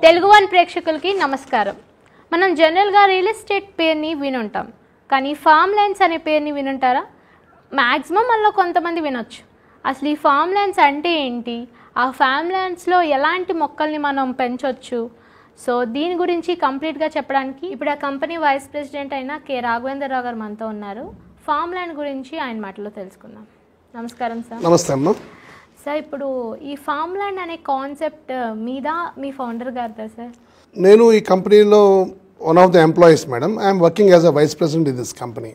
Telugu one ప్రేక్షకులకి నమస్కారం మనం జనరల్గా రియల్ ఎస్టేట్ పేరుని వినుంటాం కానీ ఫామ్ ల్యాండ్స్ అనే పేరుని వినుంటారా మ్యాక్సిమం మనలో కొంతమంది వినొచ్చు అసలు ఈ ఫామ్ ల్యాండ్స్ అంటే ఏంటి ఆ ఫామ్ ల్యాండ్స్లో ఎలాంటి మొక్కల్ని మనం పెంచవచ్చు సో దీని గురించి కంప్లీట్గా చెప్పడానికి ఇప్పుడు ఆ కంపెనీ వైస్ ప్రెసిడెంట్ అయిన కె రాఘవేంద్రరావు గారు మనతో ఉన్నారు ఫామ్ ల్యాండ్ గురించి ఆయన మాటలో తెలుసుకుందాం నమస్కారం సార్ నమస్తే అమ్మ సార్ ఇప్పుడు ఈ ఫామ్ ల్యాండ్ అనే కాన్సెప్ట్ మీద మీ ఫౌండర్ గారిదా సార్ నేను ఈ కంపెనీలో one of the employees madam I'm working as a vice president in this company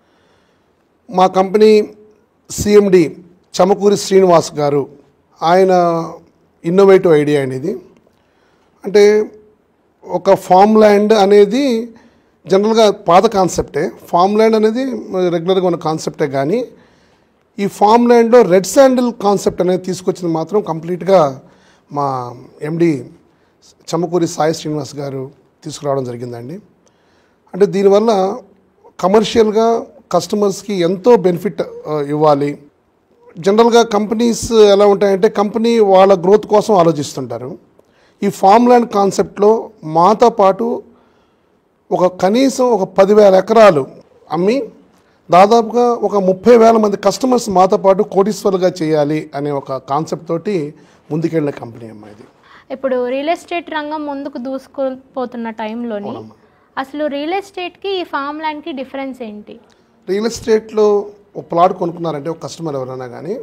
మా కంపెనీ సిఎండి చమకూరి శ్రీనివాస్ గారు ఆయన ఇన్నోవేటివ్ ఐడియా అండి ఇది అంటే ఒక ఫామ్ ల్యాండ్ అనేది జనరల్గా పాత కాన్సెప్టే ఫామ్ ల్యాండ్ అనేది రెగ్యులర్గా ఉన్న కాన్సెప్టే కానీ ఈ ఫామ్ ల్యాండ్లో రెడ్ శాండిల్ కాన్సెప్ట్ అనేది తీసుకొచ్చింది మాత్రం కంప్లీట్గా మా ఎండి చమకూరి సాయి శ్రీనివాస్ గారు తీసుకురావడం జరిగిందండి అంటే దీనివల్ల కమర్షియల్గా కస్టమర్స్కి ఎంతో బెనిఫిట్ ఆ, ఇవ్వాలి జనరల్గా కంపెనీస్ ఎలా ఉంటాయంటే కంపెనీ వాళ్ళ గ్రోత్ కోసం ఆలోచిస్తుంటారు ఈ ఫామ్ ల్యాండ్ కాన్సెప్ట్లో మాతో పాటు ఒక కనీసం ఒక పదివేల ఎకరాలు అమ్మి దాదాపుగా ఒక ముప్పై వేల మంది కస్టమర్స్ మాతో పాటు కోటీశ్వరులుగా చేయాలి అనే ఒక కాన్సెప్ట్ తోటి ముందుకెళ్ళిన కంపెనీ అమ్మా ఇది ఇప్పుడు రియల్ ఎస్టేట్ రంగం ముందుకు దూసుకుపోతున్న టైంలోని అసలు రియల్ ఎస్టేట్కి ఈ ఫామ్ ల్యాండ్కి డిఫరెన్స్ ఏంటి రియల్ ఎస్టేట్లో ఒక ప్లాట్ కొనుక్కున్నారంటే ఒక కస్టమర్ ఎవరైనా కానీ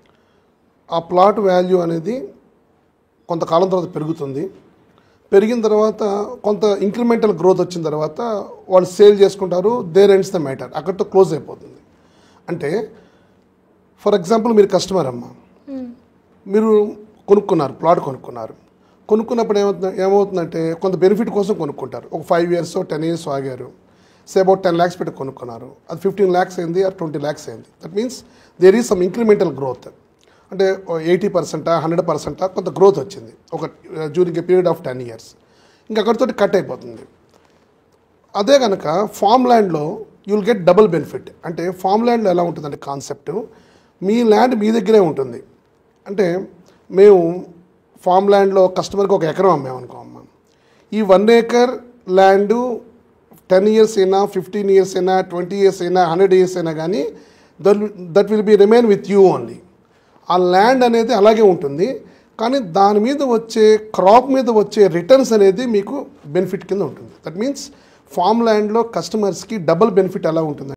ఆ ప్లాట్ వాల్యూ అనేది కొంతకాలం తర్వాత పెరుగుతుంది పెరిగిన తర్వాత కొంత ఇంక్రిమెంటల్ గ్రోత్ వచ్చిన తర్వాత వాళ్ళు సేల్ చేసుకుంటారు దేర్ ఎండ్స్ ద మ్యాటర్ అక్కడితో క్లోజ్ అయిపోతుంది అంటే ఫర్ ఎగ్జాంపుల్ మీరు కస్టమర్ అమ్మ మీరు కొనుక్కున్నారు ప్లాట్ కొనుక్కున్నారు కొనుక్కున్నప్పుడు ఏమవుతుంది ఏమవుతుందంటే కొంత బెనిఫిట్ కోసం కొనుక్కుంటారు ఒక ఫైవ్ ఇయర్స్ టెన్ ఇయర్స్ ఆగారు సే అబౌట్ టెన్ ల్యాక్స్ పెట్టి కొనుక్కున్నారు అది ఫిఫ్టీన్ ల్యాక్స్ అయింది ఆర్ ట్వంటీ ల్యాక్స్ అయింది that means there is some incremental growth అంటే ఎయిటీ పర్సెంటా హండ్రెడ్ పర్సెంటా కొంత గ్రోత్ వచ్చింది ఒక during a period of ten years ఇంకా అక్కడితో కట్ అయిపోతుంది అదే కనుక ఫామ్ ల్యాండ్లో యుల్ గెట్ డబుల్ బెనిఫిట్ అంటే ఫామ్ ల్యాండ్లో ఎలా ఉంటుందంటే కాన్సెప్ట్ మీ ల్యాండ్ మీ దగ్గరే ఉంటుంది అంటే మేము ఫామ్ ల్యాండ్లో కస్టమర్కి ఒక ఎకరం అమ్మామనుకో అమ్మ ఈ one acre land ten years అయినా ఫిఫ్టీన్ ఇయర్స్ అయినా ట్వంటీ ఇయర్స్ అయినా హండ్రెడ్ ఇయర్స్ అయినా కానీ that that will be remain with you only ఆ ల్యాండ్ అనేది అలాగే ఉంటుంది కానీ దాని మీద వచ్చే క్రాప్ మీద వచ్చే రిటర్న్స్ అనేది మీకు బెనిఫిట్ కింద ఉంటుంది దట్ మీన్స్ ఫామ్ ల్యాండ్లో కస్టమర్స్కి డబుల్ బెనిఫిట్ ఎలా ఉంటుంది